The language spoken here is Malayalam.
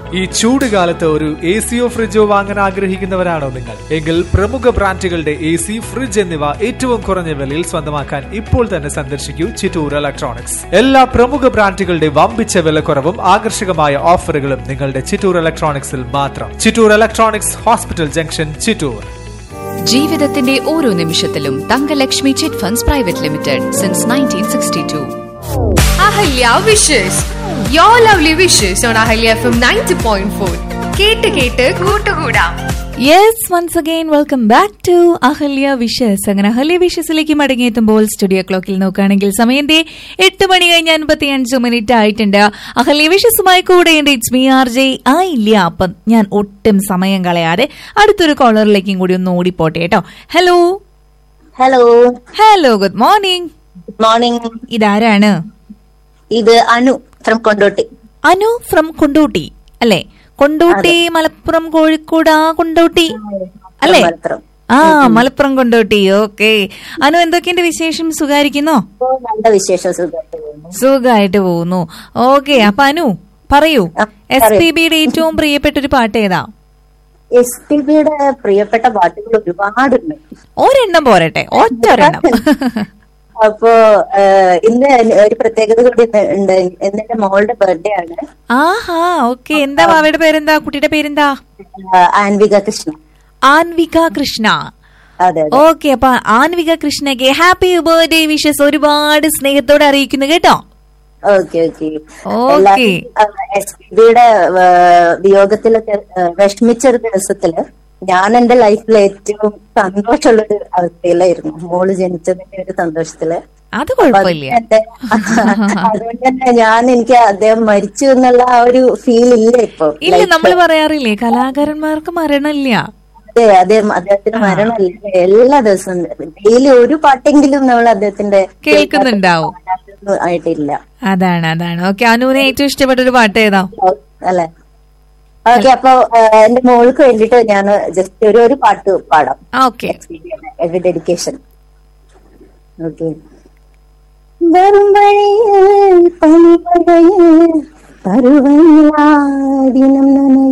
ഈ ചൂട് കാലത്ത് ഒരു എ സിയോ ഫ്രിഡ്ജോ വാങ്ങാൻ ആഗ്രഹിക്കുന്നവരാണോ നിങ്ങൾ എങ്കിൽ പ്രമുഖ ബ്രാൻഡുകളുടെ എ സി ഫ്രിഡ്ജ് എന്നിവ ഏറ്റവും കുറഞ്ഞ വിലയിൽ സ്വന്തമാക്കാൻ ഇപ്പോൾ തന്നെ സന്ദർശിക്കൂ ചിറ്റൂർ ഇലക്ട്രോണിക്സ് എല്ലാ പ്രമുഖ ബ്രാൻഡുകളുടെ വമ്പിച്ച വിലക്കുറവും ആകർഷകമായ ഓഫറുകളും നിങ്ങളുടെ ചിറ്റൂർ ഇലക്ട്രോണിക്സിൽ മാത്രം Chittur electronics hospital junction Chittur ജീവിതത്തിന്റെ ഓരോ നിമിഷത്തിലും Thankalakshmi chit funds private limited since nineteen sixty two Ahalya wishes yo lovely wishes on Ahalya F M ninety point four കേട്ട് കേട്ട് കൂട്ടുകൂടാം yes once again welcome back to Ahalya wishes അങ്ങനെ അഹല്യ വിഷസിലേക്ക് മടങ്ങിയെത്തുമ്പോൾ സ്റ്റുഡിയോ ക്ലോക്കിൽ നോക്കുകയാണെങ്കിൽ സമയം ദേ എട്ട് മണി കഴിഞ്ഞ് അൻപത്തി അഞ്ച് മിനിറ്റ് ആയിട്ടുണ്ട് അഹല്യ വിഷസുമായി കൂടെയുണ്ട് ഇറ്റ്സ് മീ ആർ ജെ ആ ഇല്ല അപ്പം ഞാൻ ഒട്ടും സമയം കളയാതെ അടുത്തൊരു കോളറിലേക്കും കൂടി ഒന്ന് ഓടിപ്പോട്ടെ കേട്ടോ hello hello hello good morning good morning ഇതാരാണ് ഇത് അനു ഫ്രം കൊണ്ടോട്ടി അനു ഫ്രം കൊണ്ടോട്ടി അല്ലേ കൊണ്ടോട്ടി മലപ്പുറം കോഴിക്കോട് ആ കൊണ്ടോട്ടി അല്ലേ മലപ്പുറം ആ മലപ്പുറം കൊണ്ടോട്ടി ഓക്കെ അനു എന്തൊക്കെയുണ്ട് വിശേഷം സുഖായിരിക്കുന്നോ ഇപ്പോ നല്ല വിശേഷം സുഖമായിട്ട് പോകുന്നു. സുഖമായിട്ട് പോകുന്നു ഓക്കെ അപ്പൊ അനു പറയൂ ആ, എസ് പറയൂ. പി ബിയുടെ ഏറ്റവും പ്രിയപ്പെട്ട ഒരു പാട്ട് ഏതാ എസ് പി ബിയുടെ പ്രിയപ്പെട്ട പാട്ടുകൾ ഒരുപാടുണ്ട് ഒരെണ്ണം പോരട്ടെ ഒറ്റ ഒരെണ്ണം അപ്പോ ഏഹ്, ഇന്ന് ഒരു പ്രത്യേകത കൂടി ഇന്ന് ഉണ്ട് ഇന്ന് എന്റെ മോളുടെ ബർത്ത്ഡേ ആണ് ആഹാ ഓക്കെ എന്താ അവയുടെ പേരെന്താ കുട്ടിയുടെ പേരെന്താ ഏഹ്, ആൻവിക കൃഷ്ണ ആൻവിക കൃഷ്ണ അതെ അതെ ഓക്കെ അപ്പൊ ആൻവിക കൃഷ്ണയ്ക്ക് ഹാപ്പി ബർത്ത്ഡേ വിഷസ് ഒരുപാട് സ്നേഹത്തോടെ അറിയിക്കുന്നു കേട്ടോ okay okay okay. S P ബിയുടെ വിയോഗത്തിലൊക്കെ ഏഹ്, വിഷമിച്ച ഒരു ദിവസത്തില് ഞാൻ എന്റെ ലൈഫിൽ ഏറ്റവും സന്തോഷമുള്ള ഒരു അവസ്ഥയിലായിരുന്നു മോള് ജനിച്ചതിന്റെ ഒരു സന്തോഷത്തില് അത് കുഴപ്പമില്ല എന്റെ- അതുകൊണ്ട് തന്നെ ഞാൻ എനിക്ക് അദ്ദേഹം മരിച്ചു എന്നുള്ള ആ ഒരു ഫീൽ ഇല്ല ഇപ്പൊ ഇല്ല നമ്മൾ പറയാറില്ലേ കലാകാരന്മാർക്ക് മരണമില്ല അതെ അദ്ദേഹം അദ്ദേഹത്തിന് മരണമല്ല എല്ലാ ദിവസവും ഡെയിലി ഒരു പാട്ടെങ്കിലും നമ്മൾ അദ്ദേഹത്തിന്റെ കേൾക്കുന്നുണ്ടാവും അതൊന്നും ആയിട്ടില്ല അതാണ് അതാണ് ഓക്കെ അനുവിനെ ഏറ്റവും ഇഷ്ടപ്പെട്ട ഒരു പാട്ട് ഏതാ അല്ലെ ഓക്കെ അപ്പൊ ഏഹ്, എന്റെ മോൾക്ക് വേണ്ടിട്ട് ഞാൻ ജസ്റ്റ് ഒരു ഒരു പാട്ട് പാടാം ഓക്കെ എവറി ഡെഡിക്കേഷൻ ഓക്കെ വരും വഴിയിൽ പനിമഴയിൽ പരുവനിലാ ദിനം നനയും